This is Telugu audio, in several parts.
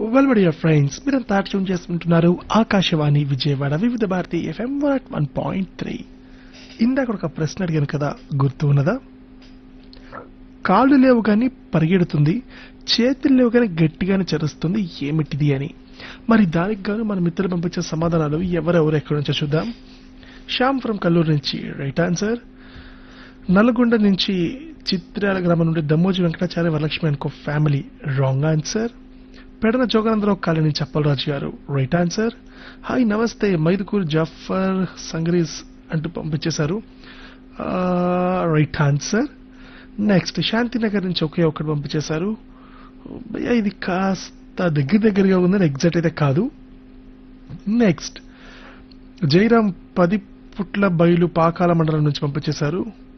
వెల్బడి ఫ్రెండ్స్ మీరంతా ట్యూన్ చేసుకుంటున్నారు Akashvani Vijayawada Vividh Bharati FM one point three ఇందాక ఒక ప్రశ్న అడిగాను కదా గుర్తు ఉన్నదా కాళ్ళు లేవు కానీ పరిగెడుతుంది చేతులు లేవు కానీ గట్టిగానే చరుస్తుంది ఏమిటిది అని మరి దానికి గాను మన మిత్రులు పంపించే సమాధానాలు ఎవరెవరు ఎక్కడి నుంచో చూద్దాం శ్యామ్ ఫ్రమ్ కల్లూరు నుంచి రైట్ ఆన్సర్ నల్గొండ నుంచి చిత్రాల గ్రామం నుండి దమ్మోజి వెంకటాచార్య వరలక్ష్మి అనుకో family wrong answer Pedana Joganandarao colony Chappalaraju garu right answer hi నమస్తే మైదుకూర్ జాఫర్ సంగ్రీస్ అంటూ పంపించేశారు రైట్ ఆన్సర్ నెక్స్ట్ శాంతినగర్ నుంచి ఒకే ఒకటి పంపించేశారు భయ్యా ఇది కాస్త దగ్గర దగ్గరగా ఉందని ఎగ్జాక్ట్ అయితే కాదు నెక్స్ట్ జైరాం పది పుట్ల బయలు పాకాల మండలం నుంచి పంపించేశారు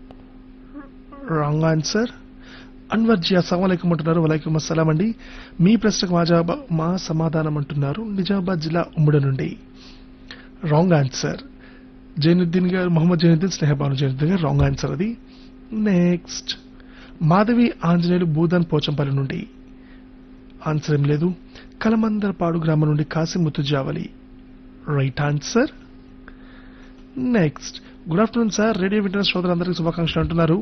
రాంగ్ ఆన్సర్ అన్వర్ జీ అస్సలం అంటున్నారు వలైకుం అస్సలాం అండి మీ ప్రశ్నకు మా జవాబు మా సమాధానం అంటున్నారు నిజామాబాద్ జిల్లా ఉమ్మడి నుండి రాంగ్ ఆన్సర్ జైనుద్దీన్ గారు మొహమ్మద్ జైనుద్దీన్ స్నేహబాను జైనుద్దీన్ గారు రాంగ్ ఆన్సర్ అది నెక్స్ట్ మాధవి ఆంజనేయులు భూదాన్ పోచంపల్లి నుండి ఆన్సర్ ఏం లేదు కలమందరపాడు గ్రామం నుండి Kasimuttu Javali right answer next good afternoon sir radio వింటున్న సోదరులందరికీ శుభాకాంక్షలు అంటున్నారు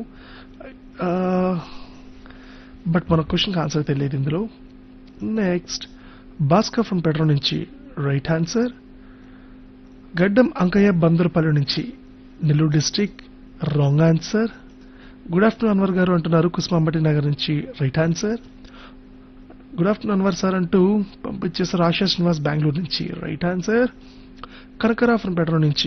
బట్ మన క్వశ్చన్కి ఆన్సర్ తెలియదు ఇందులో నెక్స్ట్ భాస్కర్ ఫ్రమ్ పెట్రో నుంచి రైట్ ఆన్సర్ గడ్డం అంకయ్య బందరుపల్లి నుంచి Nellore district wrong answer good afternoon Anwar garu అంటున్నారు కుస్మాంబటి నగర్ నుంచి right answer good afternoon Anwar sir అంటూ పంపించేసారు ఆశా శ్రీనివాస్ బెంగళూరు నుంచి రైట్ ఆన్సర్ కనకరా ఫ్రమ్ పెట్రో నుంచి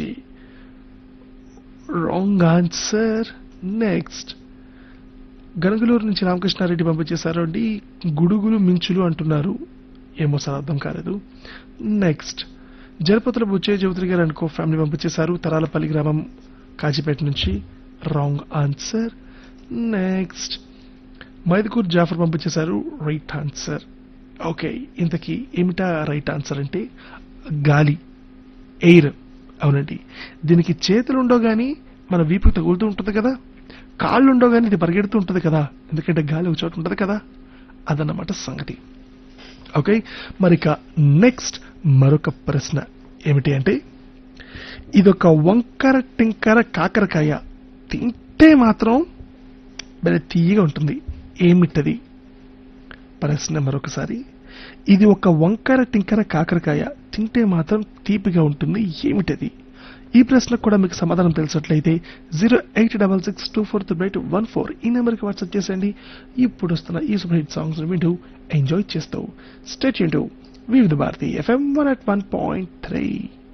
రాంగ్ ఆన్సర్ నెక్స్ట్ గనగలూరు నుంచి రామకృష్ణారెడ్డి పంపించేశారు అండి గుడుగులు మించులు అంటున్నారు ఏమో సార్ అర్థం కాలేదు నెక్స్ట్ జలపతుల బుచ్చయ్య చౌదరి గారు అనుకో ఫ్యామిలీ పంపించేశారు తరాలపల్లి గ్రామం కాజీపేట నుంచి wrong answer next Mydukur Jafar పంపించేశారు రైట్ ఆన్సర్ ఓకే ఇంతకీ ఏమిటా రైట్ ఆన్సర్ అంటే గాలి ఎయిర్ అవునండి దీనికి చేతులు ఉండవు కానీ మన వీపుకి తగులుతూ ఉంటుంది కదా కాళ్ళు ఉండవు కానీ ఇది పరిగెడుతూ ఉంటుంది కదా ఎందుకంటే గాలి ఒక చోట ఉంటుంది కదా అదన్నమాట సంగతి ఓకే మరిక నెక్స్ట్ మరొక ప్రశ్న ఏమిటి అంటే ఇదొక వంకర టింకర కాకరకాయ తింటే మాత్రం భలే తీయగా ఉంటుంది ఏమిటది ప్రశ్న మరొకసారి ఇది ఒక వంకర టింకర కాకరకాయ తింటే మాత్రం తీపిగా ఉంటుంది ఏమిటది ఈ ప్రశ్నకు కూడా మీకు సమాధానం తెలిసినట్లయితే zero eight double six two four three eight one four ఈ నెంబర్కి వాట్సాప్ చేసేయండి ఇప్పుడు వస్తున్న ఈ సూపర్ హిట్ సాంగ్స్ వింటూ ఎంజాయ్ చేస్తూ state Vividh Bharati FM one at one point three